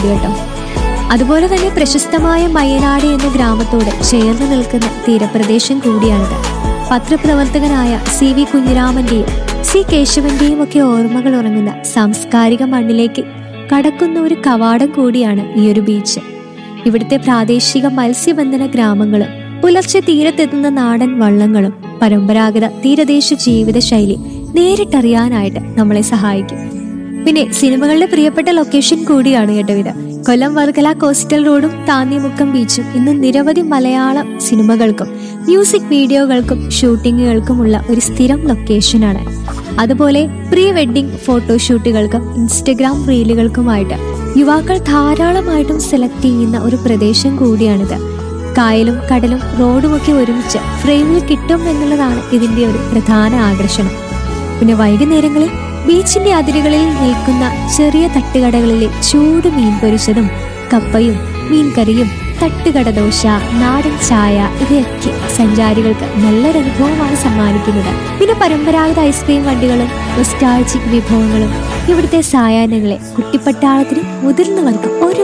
കേട്ടോ അതുപോലെ തന്നെ പ്രശസ്തമായ മയനാട് എന്ന ഗ്രാമത്തോട് ചേർന്ന് നിൽക്കുന്ന തീരപ്രദേശം കൂടിയാണിത് പത്രപ്രവർത്തകനായ സി വി കുഞ്ഞിരാമന്റെയും സി കേശവന്റെയും ഒക്കെ ഓർമ്മകൾ ഉറങ്ങുന്ന സാംസ്കാരിക മണ്ണിലേക്ക് കടക്കുന്ന ഒരു കവാടം കൂടിയാണ് ഈ ഒരു ബീച്ച് ഇവിടുത്തെ പ്രാദേശിക മത്സ്യബന്ധന ഗ്രാമങ്ങളും പുലർച്ചെ തീരത്തെത്തുന്ന നാടൻ വള്ളങ്ങളും പരമ്പരാഗത തീരദേശ ജീവിതശൈലി നേരിട്ടറിയാനായിട്ട് നമ്മളെ സഹായിക്കും പിന്നെ സിനിമകളുടെ പ്രിയപ്പെട്ട ലൊക്കേഷൻ കൂടിയാണ് കേട്ടോ ഇത് കൊല്ലം വർക്കല കോസ്റ്റൽ റോഡും താന്നിമുക്കം ബീച്ചും ഇന്ന് നിരവധി മലയാളം സിനിമകൾക്കും മ്യൂസിക് വീഡിയോകൾക്കും ഷൂട്ടിങ്ങുകൾക്കുമുള്ള ഒരു സ്ഥിരം ലൊക്കേഷനാണ് അതുപോലെ പ്രീ വെഡിങ് ഫോട്ടോഷൂട്ടുകൾക്കും ഇൻസ്റ്റഗ്രാം റീലുകൾക്കുമായിട്ട് യുവാക്കൾ ധാരാളമായിട്ടും സെലക്ട് ചെയ്യുന്ന ഒരു പ്രദേശം കൂടിയാണിത് കായലും കടലും റോഡുമൊക്കെ ഒരുമിച്ച് ഫ്രെയിമിൽ കിട്ടും എന്നുള്ളതാണ് ഇതിന്റെ ഒരു പ്രധാന ആകർഷണം പിന്നെ വൈകുന്നേരങ്ങളിൽ ബീച്ചിന്റെ അതിരുകളിൽ നിൽക്കുന്ന ചെറിയ തട്ടുകടകളിലെ ചൂട് മീൻ പൊരിച്ചതും കപ്പയും മീൻകറിയും തട്ടുകട ദോശ നാടൻ ചായ ഇവയൊക്കെ സഞ്ചാരികൾക്ക് നല്ലൊരു അനുഭവമാണ് സമ്മാനിക്കുന്നത് പിന്നെ പരമ്പരാഗത ഐസ്ക്രീം വണ്ടികളും നൊസ്റ്റാൾജിക് വിഭവങ്ങളും ഇവിടുത്തെ സായാഹ്നങ്ങളെ കുട്ടിപ്പട്ടാളത്തിനും മുതിർന്നവർക്കും ഒരു